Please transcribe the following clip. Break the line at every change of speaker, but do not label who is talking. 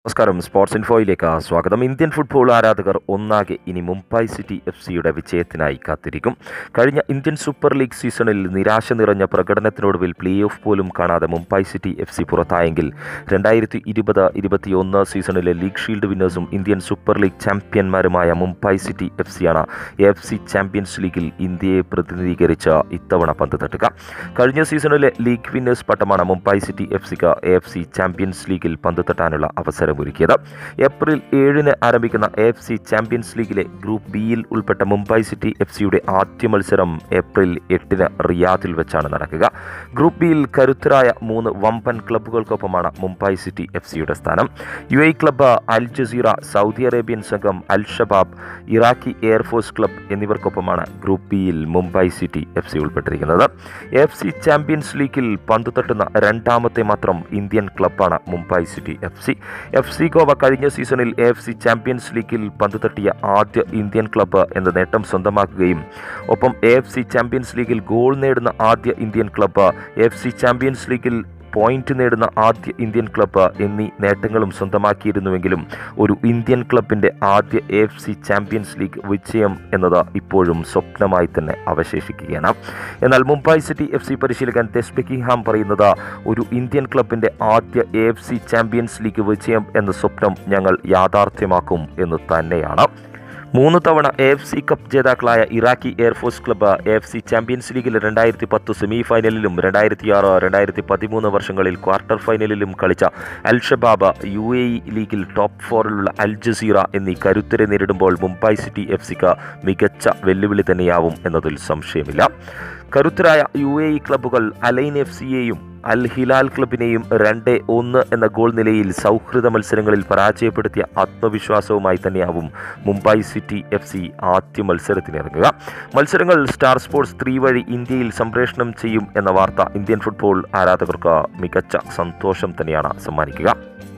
നമസ്കാരം സ്പോർട്സ് ഇൻഫോയിലേക്ക് സ്വാഗതം Indian football ആരാധകർ ഒന്നാകെ ഇനി മുംബൈ സിറ്റി എഫ് സിയുടെ വിജയത്തിനായി കാത്തിരിക്കും കഴിഞ്ഞ ഇന്ത്യൻ സൂപ്പർ ലീഗ് സീസണിൽ നിരാശ നിറഞ്ഞ പ്രകടനത്തിനൊടുവിൽ പ്ലേ ഓഫ് പോലും കാണാതെ മുംബൈ സിറ്റി എഫ് സി പുറത്തായെങ്കിൽ രണ്ടായിരത്തി ഇരുപത് ഇരുപത്തിയൊന്ന് സീസണിലെ ലീഗ് ഷീൽഡ് വിന്നേഴ്സും ഇന്ത്യൻ സൂപ്പർ ലീഗ് ചാമ്പ്യന്മാരുമായ മുംബൈ സിറ്റി എഫ് സിയാണ് എഫ് സി ചാമ്പ്യൻസ് ലീഗിൽ ഇന്ത്യയെ പ്രതിനിധീകരിച്ച് ഇത്തവണ പന്ത് തട്ടുക കഴിഞ്ഞ സീസണിലെ ലീഗ് വിന്നേഴ്സ് പട്ടമാണ് മുംബൈ സിറ്റി എഫ് സിക്ക് എഫ് സി ചാമ്പ്യൻസ് ലീഗിൽ പന്ത് തട്ടാനുള്ള അവസരമൊരുക്കിയത് ഏപ്രിൽ ഏഴിന് ആരംഭിക്കുന്ന എഫ് സി ചാമ്പ്യൻസ് ലീഗിലെ ഗ്രൂപ്പ് ബിയിൽ ഉൾപ്പെട്ട മുംബൈ സിറ്റി എഫ് സിയുടെ ആദ്യ മത്സരം ഏപ്രിൽ എട്ടിന് റിയാദിൽ വെച്ചാണ് നടക്കുക ഗ്രൂപ്പ് ബിയിൽ കരുത്തരായ മൂന്ന് വമ്പൻ ക്ലബ്ബുകൾക്കൊപ്പമാണ് മുംബൈ സിറ്റി എഫ് സിയുടെ സ്ഥാനം U A club Al Jazira Saudi Arabian സംഘം Al Shabab Iraqi air force club എന്നിവർക്കൊപ്പമാണ് ഗ്രൂപ്പ് ബിയിൽ മുംബൈ സിറ്റി എഫ് സി ഉൾപ്പെട്ടിരിക്കുന്നത് എഫ് സി ചാമ്പ്യൻസ് ലീഗിൽ പന്ത് തട്ടുന്ന രണ്ടാമത്തെ മാത്രം ഇന്ത്യൻ ക്ലബ്ബാണ് Mumbai city F C F C Goa കഴിഞ്ഞ സീസണിൽ എഫ് സി ചാമ്പ്യൻസ് ലീഗിൽ പന്ത് തട്ടിയ ആദ്യ ഇന്ത്യൻ ക്ലബ്ബ് എന്ന നേട്ടം സ്വന്തമാക്കുകയും ഒപ്പം എഫ് സി ചാമ്പ്യൻസ് ലീഗിൽ ഗോൾ നേടുന്ന ആദ്യ Indian club F C champions ലീഗിൽ പോയിന്റ് നേടുന്ന ആദ്യ ഇന്ത്യൻ ക്ലബ്ബ് എന്നീ നേട്ടങ്ങളും സ്വന്തമാക്കിയിരുന്നുവെങ്കിലും ഒരു ഇന്ത്യൻ ക്ലബിൻ്റെ ആദ്യ എഫ് സി ചാമ്പ്യൻസ് ലീഗ് വിജയം എന്നത് ഇപ്പോഴും സ്വപ്നമായി തന്നെ അവശേഷിക്കുകയാണ് എന്നാൽ മുംബൈ സിറ്റി എഫ് സി പരിശീലകൻ ടെസ് ബെക്കിംഗ്ഹാം പറയുന്നത് ഒരു ഇന്ത്യൻ ക്ലബിൻ്റെ ആദ്യ എഫ് സി ചാമ്പ്യൻസ് ലീഗ് വിജയം എന്ന സ്വപ്നം ഞങ്ങൾ യാഥാർത്ഥ്യമാക്കും എന്ന് തന്നെയാണ് മൂന്ന് തവണ എഫ് സി കപ്പ് ജേതാക്കളായ Iraqi air force club F C champions ലീഗിൽ രണ്ടായിരത്തി പത്ത് സെമി ഫൈനലിലും രണ്ടായിരത്തി ആറ് രണ്ടായിരത്തി പതിമൂന്ന് വർഷങ്ങളിൽ ക്വാർട്ടർ ഫൈനലിലും കളിച്ച Al Shabab U A E ലീഗിൽ ടോപ്പ് ഫോറിലുള്ള അൽ ജസീറ എന്നീ കരുത്തരെ നേരിടുമ്പോൾ മുംബൈ സിറ്റി എഫ് സിക്ക് മികച്ച വെല്ലുവിളി തന്നെയാവും എന്നതിൽ സംശയമില്ല കരുത്തരായ യു എ ഇ ക്ലബ്ബുകൾ അലൈൻ എഫ് സിയെയും അൽ ഹിലാൽ ക്ലബിനെയും രണ്ട് ഒന്ന് എന്ന ഗോൾ നിലയിൽ സൗഹൃദ മത്സരങ്ങളിൽ പരാജയപ്പെടുത്തിയ ആത്മവിശ്വാസവുമായി തന്നെയാവും മുംബൈ സിറ്റി എഫ് സി ആദ്യ മത്സരത്തിനിറങ്ങുക മത്സരങ്ങൾ സ്റ്റാർ സ്പോർട്സ് ത്രീ വഴി ഇന്ത്യയിൽ സംപ്രേഷണം ചെയ്യും എന്ന വാർത്ത ഇന്ത്യൻ ഫുട്ബോൾ ആരാധകർക്ക് മികച്ച സന്തോഷം തന്നെയാണ് സമ്മാനിക്കുക